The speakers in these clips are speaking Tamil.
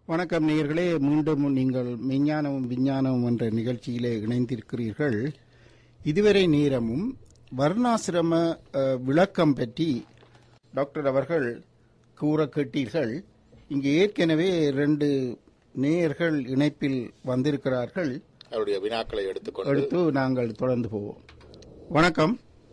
வணக்கம் நேயர்களே மீண்டும் நீங்கள் மெஞ்ஞானமும் விஞ்ஞானமும் என்ற நிகழ்ச்சியிலே இணைந்திருக்கிறீர்கள் இதுவரை நேரமும் வர்ணாசிரம அஹ், விளக்கம் பற்றி டாக்டர் அவர்கள் கூற கேட்டீர்கள் இங்கு ஏற்கனவே ரெண்டு நேயர்கள் இணைப்பில் வந்திருக்கிறார்கள் அவருடைய வினாக்களை எடுத்துக்கொண்டு அடுத்து நாங்கள் தொடர்ந்து போவோம் வணக்கம்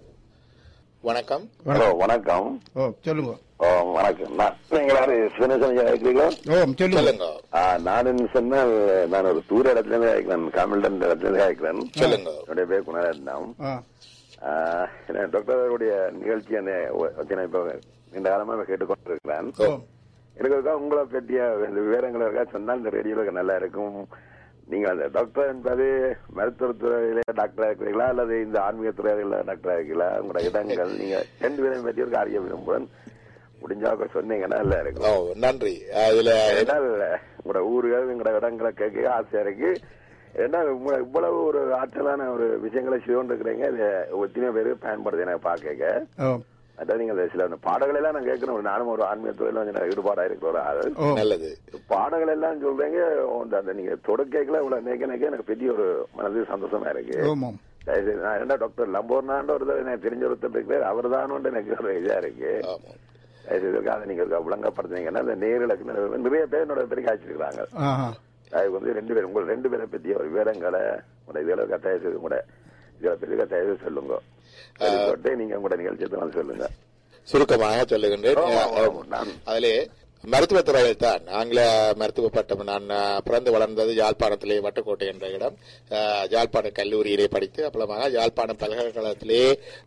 வணக்கம் ஹலோ வணக்கம் ஓ சொல்லுங்க ஓ வணக்கம் நான் நீங்களா சிவனேசன் இருக்கிறீங்களா ஓ சொல்லுங்க சொல்லுங்க ஆ, நான் என்ன சொன்னால் நான் ஒரு தூர இடத்துல இருந்து இருக்கிறேன் காமில்டன் இடத்துல இருந்து இருக்கிறேன் சொல்லுங்க என்னுடைய பேர் குணரத்னம் ஆ ஆ, என்ன டாக்டர் அவருடைய நிகழ்ச்சி என்ன வச்சு இப்போ இந்த காலமா கேட்டுக்கொண்டிருக்கிறேன் ஓ, எனக்கு இருக்கா உங்களை பற்றிய இந்த விவரங்கள் இருக்கா சொன்னால் இந்த ரேடியோல நல்லா இருக்கும் நீங்க அந்த டாக்டர் என்பது மருத்துவத்துறையில டாக்டரா இருக்கிறீங்களா அல்லது இந்த ஆன்மீக துறையில டாக்டரா இருக்கீங்களா உங்களோட இடங்கள் நீங்க ரெண்டு பேரும் பற்றி ஒரு அறிய விரும்புகிறேன் முடிஞ்சாக்க சொன்னீங்கன்னா நல்லா இருக்கும் ஓ நன்றி அதுல ஏன்னால் உங்களோட ஊர்கள் உங்களோட இடங்களை கேட்க ஆசையா இருக்கு ஏன்னா உங்களை இவ்வளவு ஒரு ஆற்றலான ஒரு விஷயங்களை செய்து இருக்கிறீங்க இது ஒத்தின பேரு பயன்படுது எனக்கு பார்க்க ஓ அதான் நீங்க அந்த சில அந்த பாடல்கள் எல்லாம் நான் கேட்கணும் நானும் ஒரு ஆன்மீக துறையில கொஞ்சம் ஈடுபாடா இருக்கிற ஒரு ஆள் ஓ நல்லது பாடல்கள் எல்லாம் சொல்றீங்க அந்த அந்த நீங்க தொடக்கைக்குள்ள இவ்வளவு நேக்க நேக்க எனக்கு பெரிய ஒரு மனது சந்தோஷமா இருக்கு ஓமாம் தயவுசெய்து நான் என்ன டாக்டர் லம்போர்னான்ற ஒரு எனக்கு தெரிஞ்ச ஒருத்தர் இருக்கிறார் அவர் எனக்கு ஒரு இதா இருக்கு ஆமா தயவுசெய்து அதை நீங்க விளங்கப்படுத்துனீங்கன்னா அந்த நேர்களுக்கு நிறைய- நிறைய பேர் என்னோட பேருக்கு ஆச்சிருக்காங்க ஆஹா அதுக்கு வந்து ரெண்டு பேரும் உங்க ரெண்டு பேரை பற்றிய ஒரு விவரங்களை உங்களோட இதுல கட்டாய செய்து கூட இதை பற்றி கட்டாய செய்து சொல்லுங்க அது போட்டு நீங்க உங்களோட நிகழ்ச்சியை வந்து சொல்லுங்க சுருக்கமாக சொல்லுகின்றேன் ஆமா, ஆமா, நான் அதிலே மருத்துவத்துறையில் தான் ஆங்கில மருத்துவ பட்டம் நான் அஹ், பிறந்து வளர்ந்தது யாழ்ப்பாணத்திலே வட்டக்கோட்டை என்ற இடம் அஹ், யாழ்ப்பாண கல்லூரியிலே படித்து அப்புறமாக யாழ்ப்பாணம் பல்கலைக்கழகத்திலே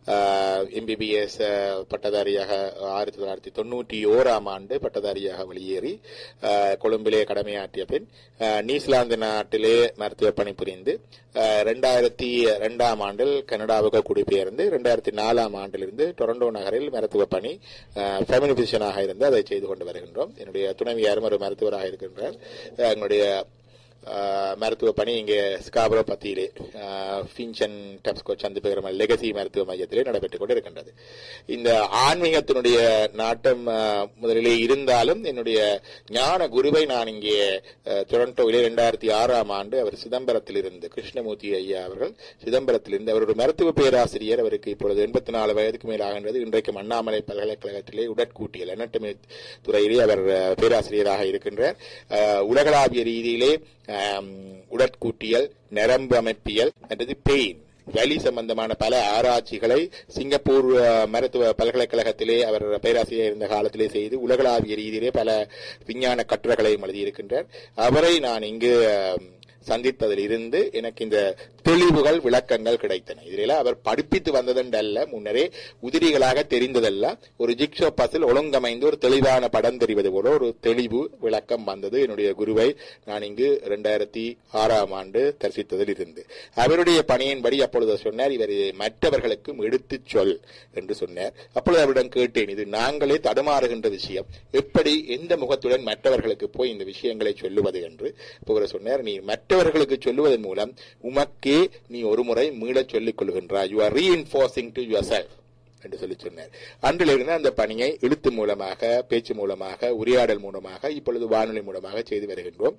எம்பிபிஎஸ் பட்டதாரியாக ஆயிரத்தி தொள்ளாயிரத்தி தொண்ணூற்றி ஓராம் ஆண்டு பட்டதாரியாக வெளியேறி அஹ், கொழும்பிலே கடமையாற்றிய பின் அஹ், நியூசிலாந்து நாட்டிலே மருத்துவ பணி புரிந்து ரெண்டாயிரத்தி ரெண்டாம் ஆண்டில் கனடாவுக்கு குடிபெயர்ந்து ரெண்டாயிரத்தி நாலாம் ஆண்டிலிருந்து டொரண்டோ நகரில் மருத்துவ பணி ஃபெமினி பிசிஷனாக இருந்து அதை செய்து கொண்டு வருகின்றோம் என்னுடைய துணைவியாரும் ஒரு மருத்துவராக இருக்கின்றார் அஹ், எங்களுடைய அஹ், மருத்துவ பணி இங்கே ஸ்காபரோ பத்தியிலே ஃபின்சன் டெப்ஸ்கோ சந்து பெருமல் லெகசி மருத்துவ மையத்திலே நடைபெற்றுக் கொண்டு இருக்கின்றது இந்த ஆன்மீகத்தினுடைய நாட்டம் அஹ், முதலிலே இருந்தாலும் என்னுடைய ஞான குருவை நான் இங்கே அஹ், டொரண்டோவிலே இரண்டாயிரத்தி ஆறாம் ஆண்டு அவர் சிதம்பரத்தில் இருந்து கிருஷ்ணமூர்த்தி ஐயா அவர்கள் சிதம்பரத்தில் இருந்து அவர் ஒரு மருத்துவ பேராசிரியர் அவருக்கு இப்பொழுது எண்பத்தி நாலு வயதுக்கு மேல் ஆகின்றது இன்றைக்கு அண்ணாமலை பல்கலைக்கழகத்திலே உடற்கூட்டியல் anatomy துறையிலே அவர் அஹ், பேராசிரியராக இருக்கின்றார் அஹ், உலகளாவிய ரீதியிலே ஆம், உடற்கூட்டியல் நரம்பு அமைப்பியல் மற்றது பெயின் வலி சம்பந்தமான பல ஆராய்ச்சிகளை சிங்கப்பூர் அஹ், மருத்துவ பல்கலைக்கழகத்திலே அவர் பேராசிரியர் இருந்த காலத்திலே செய்து உலகளாவிய ரீதியிலே பல விஞ்ஞான கட்டுரைகளையும் எழுதியிருக்கின்றார் அவரை நான் இங்கு அஹ், சந்தித்ததில் இருந்து எனக்கு இந்த தெளிவுகள் விளக்கங்கள் கிடைத்தன இதில் அவர் படிப்பித்து வந்ததென்றல்ல முன்னரே உதிரிகளாக தெரிந்ததல்ல ஒரு ஜிக்ஷோ பசில் ஒழுங்கமைந்து ஒரு தெளிவான படம் தெரிவது போல ஒரு தெளிவு விளக்கம் வந்தது என்னுடைய குருவை நான் இங்கு இரண்டாயிரத்தி ஆறாம் ஆண்டு தரிசித்ததில் இருந்து அவருடைய பணியின்படி அப்பொழுது சொன்னார் இவர் இதை மற்றவர்களுக்கும் எடுத்துச் சொல் என்று சொன்னார் அப்பொழுது அவரிடம் கேட்டேன் இது நாங்களே தடுமாறுகின்ற விஷயம் எப்படி எந்த முகத்துடன் மற்றவர்களுக்கு போய் இந்த விஷயங்களை சொல்லுவது என்று அப்போ அவர் சொன்னார் நீ மற்றவர்களுக்கு சொல்லுவதன் மூலம் உமக்கே நீ ஒரு முறை மீளச் சொல்லிக் கொள்கின்றாய் you are reinforcing to yourself என்று சொல்லி சொன்னார் அன்றிலிருந்து அந்த பணியை எழுத்து மூலமாக பேச்சு மூலமாக உரையாடல் மூலமாக இப்பொழுது வானொலி மூலமாக செய்து வருகின்றோம்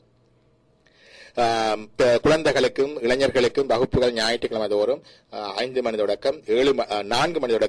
ஆம், ப- குழந்தைகளுக்கும் இளைஞர்களுக்கும் வகுப்புகள் ஞாயிற்றுக்கிழமை தோறும் ஆ, ஐந்து மணி தொடக்கம் ஏழு ம- ஆ, நான்கு மணி தொடக்கம்